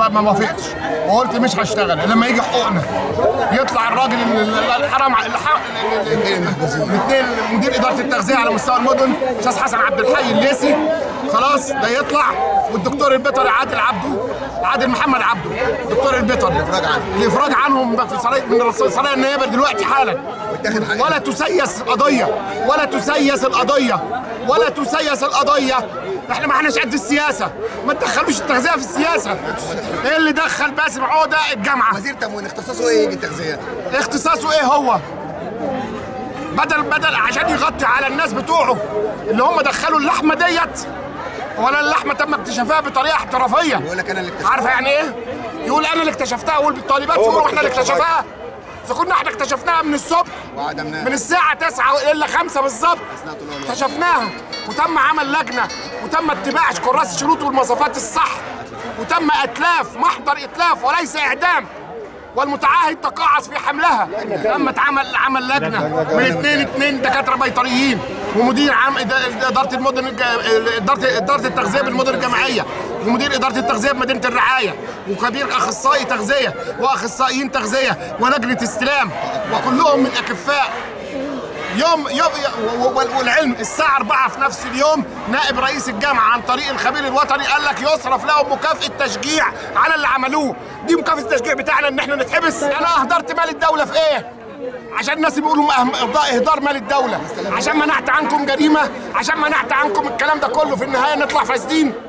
ما ما وافقتش وقلت مش هشتغل لما يجي حقوقنا يطلع الراجل ال- ال- الحرام الاثنين مدير اداره التغذيه على مستوى المدن استاذ حسن عبد الحي الليسي خلاص ده يطلع والدكتور البيطري عادل عبده عادل محمد عبده دكتور البيطري الافراج عنه الافراج عنهم في صلاة من صلاة النيابه دلوقتي حالا ولا تسيس القضيه ولا تسيس القضيه ولا تسيس القضيه احنا ما احناش قد السياسه ما تدخلوش التغذيه في السياسه ايه اللي دخل باسم عوده الجامعه وزير تموين اختصاصه ايه التغذيه؟ اختصاصه ايه هو بدل بدل عشان يغطي على الناس بتوعه اللي هم دخلوا اللحمه ديت ولا اللحمه تم اكتشافها بطريقه احترافيه يقول لك انا اللي اكتشفت عارفه يعني ايه يقول انا اللي اكتشفتها والطالبات يقولوا احنا اللي اكتشفناها اذا كنا احنا اكتشفناها من الصبح وعدمناها. من الساعه 9 الا 5 بالظبط اكتشفناها وتم عمل لجنه وتم اتباع كراس الشروط والمواصفات الصح وتم اتلاف محضر اتلاف وليس اعدام والمتعاهد تقاعس في حملها تم اتعمل عمل لجنه من اثنين اثنين دكاتره بيطريين ومدير عام إد- اداره المدن الج- اداره اداره التغذيه بالمدن الجامعيه ومدير اداره التغذيه بمدينه الرعايه وخبير اخصائي تغذيه واخصائيين تغذيه ولجنه استلام وكلهم من اكفاء يوم يوم و- و- والعلم الساعة 4 في نفس اليوم نائب رئيس الجامعة عن طريق الخبير الوطني قال لك يصرف لهم مكافأة تشجيع على اللي عملوه دي مكافأة التشجيع بتاعنا ان احنا نتحبس انا اهدرت مال الدولة في ايه؟ عشان الناس بيقولوا أهم- إهداء- اهدار مال الدولة عشان منعت عنكم جريمة عشان منعت عنكم الكلام ده كله في النهاية نطلع فاسدين